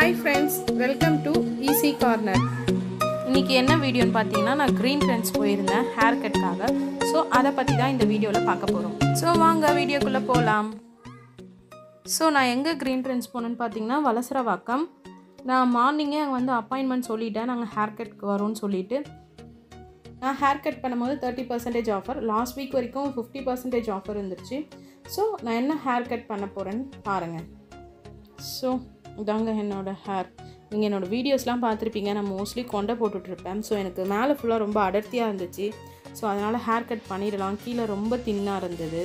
hi friends welcome to easy corner இன்னைக்கு என்ன வீடியோன்னு பார்த்தீங்கன்னா நான் க்ரீன் ட்ரெண்ட்ஸ் போயிருந்தேன் ஹேர் கட்காக ஸோ அதை பற்றி தான் இந்த வீடியோவில் பார்க்க போகிறோம் ஸோ வாங்க வீடியோக்குள்ளே போகலாம் ஸோ நான் எங்கே க்ரீன் ட்ரெண்ட்ஸ் போனேன்னு பார்த்தீங்கன்னா வலசரவாக்கம் நான் மார்னிங்கே அங்கே வந்து அப்பாயின்மெண்ட் சொல்லிட்டேன் நாங்கள் ஹேர் கட்க்கு வரோம்னு சொல்லிட்டு நான் ஹேர் கட் பண்ணும்போது thirty percentage offer last week வரைக்கும் ஃபிஃப்டி பர்சன்டேஜ் ஆஃபர் இருந்துச்சு ஸோ நான் என்ன ஹேர் கட் பண்ண போகிறேன்னு பாருங்கள் ஸோ இதாங்க என்னோடய ஹேர் நீங்கள் என்னோடய வீடியோஸ்லாம் பார்த்துருப்பீங்க நான் மோஸ்ட்லி கொண்டை போட்டுட்ருப்பேன் ஸோ எனக்கு மேலே ஃபுல்லாக ரொம்ப அடர்த்தியாக இருந்துச்சு ஸோ அதனால் ஹேர் கட் பண்ணிடலாம் கீழே ரொம்ப தின்னாக இருந்தது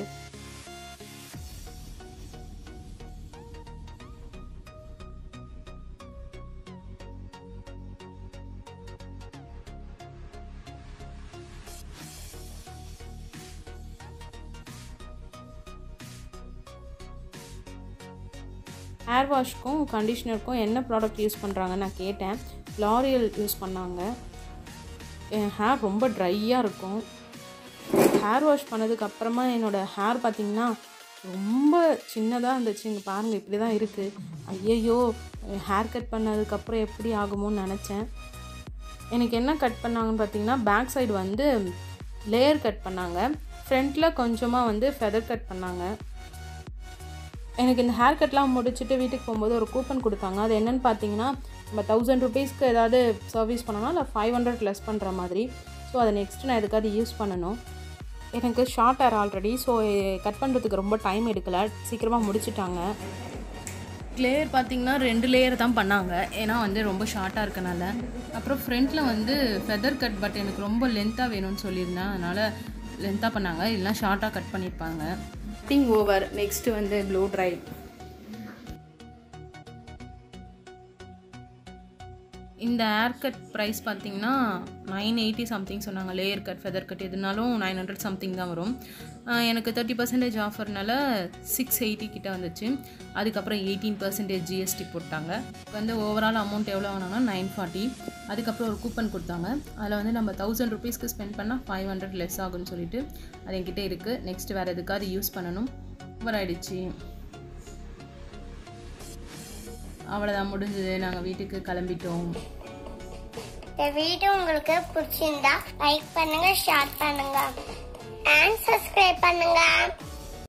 ஹேர் வாஷ்க்கும் கண்டிஷ்னருக்கும் என்ன ப்ராடக்ட் யூஸ் பண்ணுறாங்கன்னு நான் கேட்டேன் லாரியல் யூஸ் பண்ணாங்க என் ஹேர் ரொம்ப ட்ரையாக இருக்கும் ஹேர் வாஷ் பண்ணதுக்கு அப்புறமா என்னோடய ஹேர் பார்த்திங்கன்னா ரொம்ப சின்னதாக இருந்துச்சு இங்கே பாருங்கள் இப்படி தான் இருக்குது ஐயையோ ஹேர் கட் பண்ணதுக்கப்புறம் எப்படி ஆகுமோன்னு நினச்சேன் எனக்கு என்ன கட் பண்ணாங்கன்னு பார்த்தீங்கன்னா பேக் சைடு வந்து லேயர் கட் பண்ணாங்க ஃப்ரண்ட்டில் கொஞ்சமாக வந்து ஃபெதர் கட் பண்ணாங்க எனக்கு இந்த ஹேர் கட்லாம் முடிச்சுட்டு வீட்டுக்கு போகும்போது ஒரு கூப்பன் கொடுத்தாங்க அது என்னென்னு பார்த்தீங்கன்னா நம்ம தௌசண்ட் ருபீஸ்க்கு ஏதாவது சர்வீஸ் பண்ணணும் இல்லை ஃபைவ் ஹண்ட்ரட் லெஸ் பண்ணுற மாதிரி ஸோ அதை நெக்ஸ்ட் நான் எதுக்காவது யூஸ் பண்ணணும் எனக்கு short hair already so cut பண்ணுறதுக்கு ரொம்ப டைம் எடுக்கலை சீக்கிரமாக முடிச்சிட்டாங்க லேயர் பார்த்தீங்கன்னா ரெண்டு லேயர் தான் பண்ணாங்க ஏன்னா வந்து ரொம்ப ஷார்ட்டாக இருக்கனால அப்புறம் ஃப்ரண்ட்டில் வந்து ஃபெதர் கட் பட் எனக்கு ரொம்ப லென்த்தாக வேணும்னு சொல்லியிருந்தேன் அதனால் லென்த்தாக பண்ணாங்க இல்லைனா ஷார்ட்டாக கட் பண்ணியிருப்பாங்க கட்டிங் ஓவர் நெக்ஸ்ட்டு வந்து ப்ளூ ட்ரை இந்த ஹேர் கட் ப்ரைஸ் பார்த்தீங்கன்னா நைன் எயிட்டி சம்திங் சொன்னாங்க லேயர் கட் ஃபெதர் கட் எதுனாலும் நைன் ஹண்ட்ரட் சம்திங் தான் வரும் எனக்கு தேர்ட்டி பர்சன்டேஜ் ஆஃபர்னால சிக்ஸ் எயிட்டி கிட்ட வந்துச்சு அதுக்கப்புறம் எயிட்டீன் பர்சன்டேஜ் ஜிஎஸ்டி போட்டாங்க வந்து ஓவரால் அமௌண்ட் எவ்வளோ வாங்கினாங்கன்னா நைன் ஃபார்ட்டி அதுக்கப்புறம் ஒரு கூப்பன் கொடுத்தாங்க அதில் வந்து நம்ம தௌசண்ட் ருபீஸ்க்கு ஸ்பெண்ட் பண்ணால் ஃபைவ் ஹண்ட்ரட் லெஸ் ஆகும்னு சொல்லிட்டு அது என்கிட்ட இருக்குது நெக்ஸ்ட் வேறு எதுக்காவது யூஸ் பண்ணணும் ஓவர் ஆயிடுச்சு அவ்வளோதான் முடிஞ்சது நாங்கள் வீட்டுக்கு கிளம்பிட்டோம் இந்த வீடியோ உங்களுக்கு பிடிச்சிருந்தா லைக் பண்ணுங்க ஷேர் பண்ணுங்க அண்ட் சப்ஸ்கிரைப் பண்ணுங்க